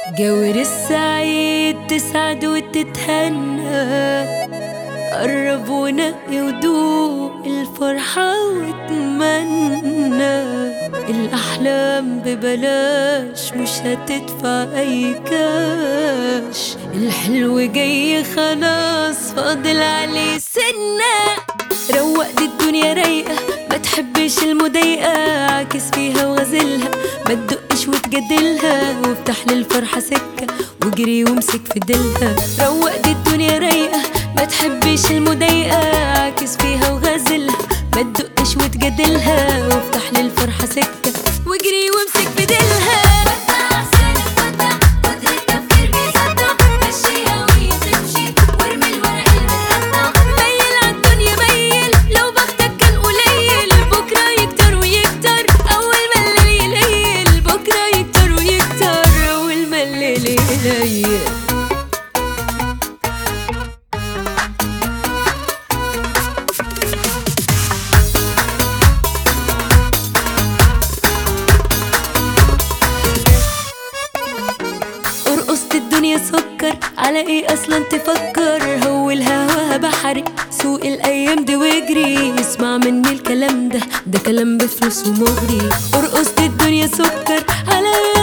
جاور السعيد تسعد وتتهنى قرب ونقي ودوق الفرحة واتمنى الأحلام ببلاش مش هتدفع أي كاش الحلو جاي خلاص فاضل عليه سنة روق دي الدنيا رايقة ما تحبش المضايقة عاكس فيها وغزلها ما تدقش وتجدلها وافتح للفرحة سكة واجري وامسك في ديلها روق دي الدنيا رايقة ما تحبش المضايقة عاكس فيها وغزلها ما تدقش وتجدلها وافتح للفرحة سكة واجري وامسك في ديلها ميل عالدنيا ميل لو بختك كان قليل بكرة يكتر ويكتر أول ما الليل يليل بكرة يكتر ويكتر أول ما الليل يليل ارقصت الدنيا سكر على ايه اصلا تفكر هو الهوا بحري سوق الايام دي واجري اسمع مني الكلام ده ده كلام بفلوس ومغري ارقصت الدنيا سكر على ايه